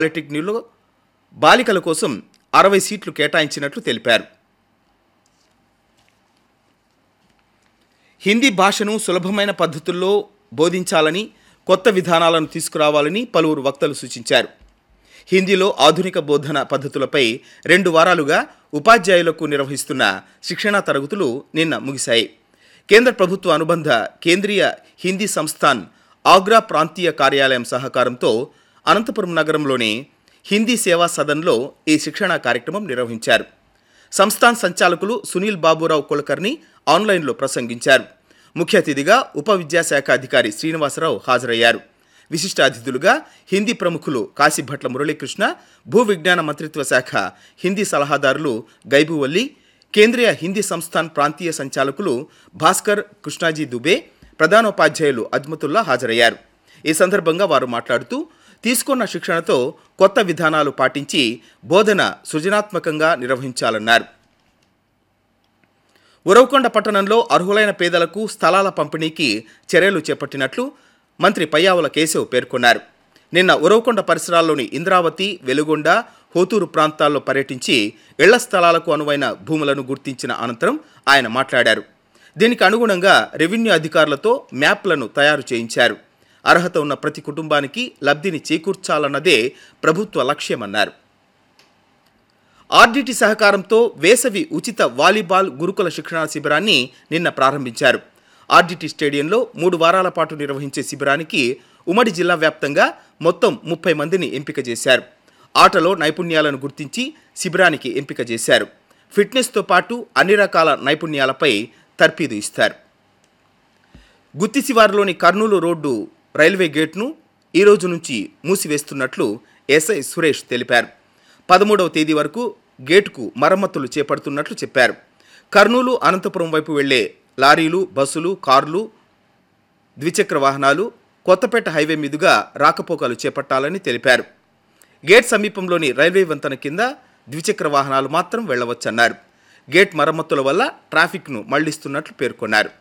పాలిటెక్నిక్లో బాలికల కోసం అరవై సీట్లు కేటాయించినట్లు తెలిపారు హిందీ భాషను సులభమైన పద్ధతుల్లో బోధించాలని కొత్త విధానాలను తీసుకురావాలని పలువురు వక్తలు సూచించారు హిందీలో ఆధునిక బోధన పద్ధతులపై రెండు వారాలుగా ఉపాధ్యాయులకు నిర్వహిస్తున్న శిక్షణా తరగతులు నిన్న ముగిశాయి కేంద్ర ప్రభుత్వ అనుబంధ కేంద్రీయ హిందీ సంస్థాన్ ఆగ్రా ప్రాంతీయ కార్యాలయం సహకారంతో అనంతపురం నగరంలోని హిందీ సేవా సదన్లో ఈ శిక్షణా కార్యక్రమం నిర్వహించారు సంస్థాన్ సంచాలకులు సునీల్ బాబురావు కులకర్ణి ఆన్లైన్లో ప్రసంగించారు ముఖ్య అతిథిగా ఉప విద్యాశాఖ అధికారి శ్రీనివాసరావు హాజరయ్యారు విశిష్ట అతిథులుగా హిందీ ప్రముఖులు కాశీభట్ల మురళీకృష్ణ భూ విజ్ఞాన మంత్రిత్వ శాఖ హిందీ సలహాదారులు గైబువల్లి కేంద్రీయ హిందీ సంస్థాన్ ప్రాంతీయ సంచాలకులు భాస్కర్ కృష్ణాజీ దుబే ప్రధానోపాధ్యాయులు అజ్మతుల్లా హాజరయ్యారు ఈ సందర్భంగా వారు మాట్లాడుతూ తీసుకున్న శిక్షణతో కొత్త విధానాలు పాటించి బోధన సృజనాత్మకంగా నిర్వహించాలన్నారు ఉరవకొండ పట్టణంలో అర్హులైన పేదలకు స్థలాల పంపిణీకి చర్యలు చేపట్టినట్లు మంత్రి పయ్యావుల కేశవ్ పేర్కొన్నారు నిన్న ఉరవకొండ పరిసరాల్లోని ఇంద్రావతి వెలుగొండ హోతూరు ప్రాంతాల్లో పర్యటించి ఇళ్ల స్థలాలకు అనువైన భూములను గుర్తించిన అనంతరం ఆయన మాట్లాడారు దీనికి అనుగుణంగా రెవెన్యూ అధికారులతో మ్యాప్లను తయారు చేయించారు అర్హత ఉన్న ప్రతి కుటుంబానికి లబ్ధిని చేకూర్చాలన్నదే ప్రభుత్వ లక్ష్యమన్నారు ఆర్డిటి సహకారంతో వేసవి ఉచిత వాలీబాల్ గురుకుల శిక్షణా శిబిరాన్ని నిన్న ప్రారంభించారు ఆర్డిటి స్టేడియంలో మూడు వారాల పాటు నిర్వహించే శిబిరానికి ఉమ్మడి జిల్లా వ్యాప్తంగా మొత్తం ముప్పై మందిని ఎంపిక చేశారు ఆటలో నైపుణ్యాలను గుర్తించి శిబిరానికి ఎంపిక చేశారు ఫిట్నెస్తో పాటు అన్ని రకాల నైపుణ్యాలపై తర్ఫీదు ఇస్తారు గుత్తి శివారులోని కర్నూలు రోడ్డు రైల్వే గేట్ను ఈ రోజు నుంచి మూసివేస్తున్నట్లు ఎస్ఐ సురేష్ తెలిపారు పదమూడవ తేదీ వరకు గేటుకు మరమ్మతులు చేపడుతున్నట్లు చెప్పారు కర్నూలు అనంతపురం వైపు వెళ్లే లారీలు బస్సులు కార్లు ద్విచక్ర వాహనాలు కొత్తపేట హైవే మీదుగా రాకపోకలు చేపట్టాలని తెలిపారు గేట్ సమీపంలోని రైల్వే వంతెన కింద ద్విచక్ర వాహనాలు మాత్రం వెళ్లవచ్చన్నారు గేట్ మరమ్మతుల వల్ల ట్రాఫిక్ను మళ్లిస్తున్నట్లు పేర్కొన్నారు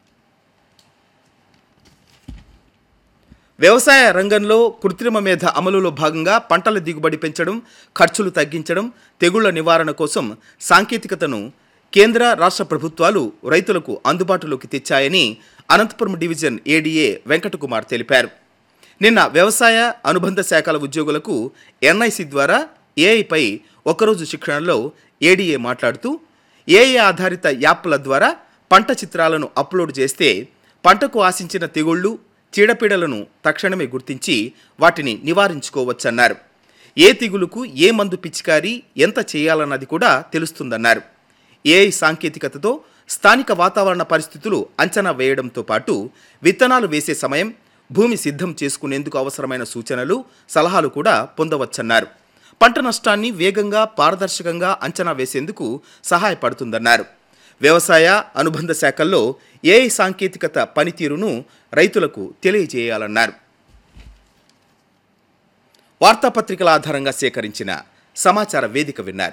వ్యవసాయ రంగంలో కృత్రిమ మేధ అమలులో భాగంగా పంటల దిగుబడి పెంచడం ఖర్చులు తగ్గించడం తెగుళ్ల నివారణ కోసం సాంకేతికతను కేంద్ర రాష్ట్ర ప్రభుత్వాలు రైతులకు అందుబాటులోకి తెచ్చాయని అనంతపురం డివిజన్ ఏడీఏ వెంకటకుమార్ తెలిపారు నిన్న వ్యవసాయ అనుబంధ శాఖల ఉద్యోగులకు ఎన్ఐసి ద్వారా ఏఐపై ఒకరోజు శిక్షణలో ఏడీఏ మాట్లాడుతూ ఏఐ ఆధారిత యాప్ల ద్వారా పంట చిత్రాలను అప్లోడ్ చేస్తే పంటకు ఆశించిన తెగుళ్లు చీడపీడలను తక్షణమే గుర్తించి వాటిని నివారించుకోవచ్చన్నారు ఏ తెగులుకు ఏ మందు పిచికారీ ఎంత చేయాలన్నది కూడా తెలుస్తుందన్నారు ఏఐ సాంకేతికతతో స్థానిక వాతావరణ పరిస్థితులు అంచనా వేయడంతో పాటు విత్తనాలు వేసే సమయం భూమి సిద్ధం చేసుకునేందుకు అవసరమైన సూచనలు సలహాలు కూడా పొందవచ్చన్నారు పంట నష్టాన్ని వేగంగా పారదర్శకంగా అంచనా వేసేందుకు సహాయపడుతుందన్నారు వ్యవసాయ అనుబంధ శాఖల్లో ఏఐ సాంకేతికత పనితీరును రైతులకు తెలియజేయాలన్నారు వార్తాపత్రికల ఆధారంగా సేకరించిన సమాచార వేదిక విన్నారు